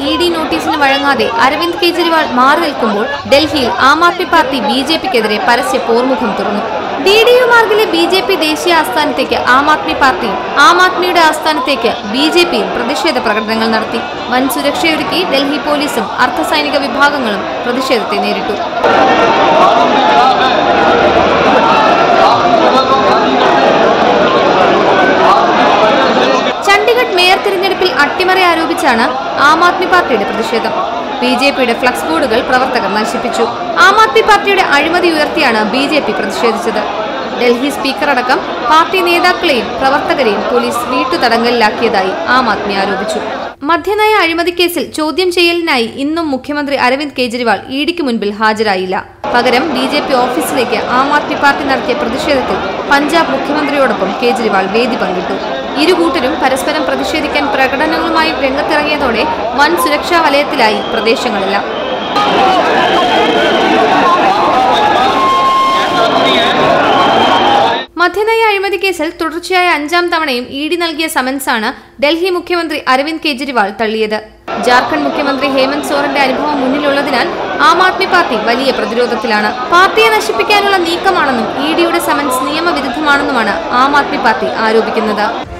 E D നോട്ടീസിന് വഴങ്ങാതെ അരവിന്ദ് കെജ്രിവാൾ മാറി നിൽക്കുമ്പോൾ ഡൽഹിയിൽ ആം ആദ്മി പാർട്ടി ബി ജെ പിക്കെതിരെ പരസ്യ പോർമുഖം തുറന്നു ഡി ഡി യു മാർഗിലെ ബി ജെ പി ദേശീയ ആസ്ഥാനത്തേക്ക് ആം ആദ്മി പാർട്ടിയും ആം ആദ്മിയുടെ ആസ്ഥാനത്തേക്ക് ബി ജെ പിയും പ്രതിഷേധ പ്രകടനങ്ങൾ നടത്തി വൻ സുരക്ഷയൊരുക്കി ഡൽഹി പോലീസും അർദ്ധസൈനിക വിഭാഗങ്ങളും പ്രതിഷേധത്തെ നേരിട്ടു ചണ്ഡിഗഡ് മേയർ തിരഞ്ഞെടുപ്പിൽ അട്ടിമറി ആരോപിച്ചാണ് ആം ആദ്മി പാർട്ടിയുടെ പ്രതിഷേധം ബി ജെ പിയുടെ ഫ്ലക്സ് ബോർഡുകൾ പ്രവർത്തകർ നശിപ്പിച്ചു ആം ആദ്മി പാർട്ടിയുടെ അഴിമതി ഉയർത്തിയാണ് ബി ജെ പി പ്രതിഷേധിച്ചത് ഡൽഹി സ്പീക്കർ അടക്കം പാർട്ടി നേതാക്കളെയും പ്രവർത്തകരെയും പോലീസ് വീട്ടുതടങ്കലിലാക്കിയതായി ആം ആദ്മി ആരോപിച്ചു മദ്യനയ അഴിമതി കേസിൽ ചോദ്യം ചെയ്യലിനായി ഇന്നും മുഖ്യമന്ത്രി അരവിന്ദ് കെജ്രിവാൾ ഇഡിക്ക് മുൻപിൽ ഹാജരായില്ല പകരം ബി ജെ പി ഓഫീസിലേക്ക് ആം ആദ്മി പാർട്ടി നടത്തിയ പ്രതിഷേധത്തിൽ പഞ്ചാബ് മുഖ്യമന്ത്രിയോടൊപ്പം കേജ്രിവാൾ വേദി പങ്കിട്ടു ഇരുകൂട്ടരും പരസ്പരം പ്രതിഷേധിക്കാൻ പ്രകടനങ്ങളുമായി രംഗത്തിറങ്ങിയതോടെ വൻ സുരക്ഷാ വലയത്തിലായി പ്രദേശങ്ങളെല്ലാം മദ്യനയ അഴിമതി കേസിൽ തുടർച്ചയായ അഞ്ചാം തവണയും ഇ ഡി നൽകിയ സമൻസാണ് ഡൽഹി മുഖ്യമന്ത്രി അരവിന്ദ് കെജ്രിവാൾ തള്ളിയത് ജാർഖണ്ഡ് മുഖ്യമന്ത്രി ഹേമന്ത് സോറന്റെ അനുഭവം മുന്നിലുള്ളതിനാൽ ആം ആദ്മി പാർട്ടി വലിയ പ്രതിരോധത്തിലാണ് പാർട്ടിയെ നശിപ്പിക്കാനുള്ള നീക്കമാണെന്നും ഇ ഡിയുടെ സമൻസ് നിയമവിരുദ്ധമാണെന്നുമാണ് ആം ആദ്മി പാർട്ടി ആരോപിക്കുന്നത്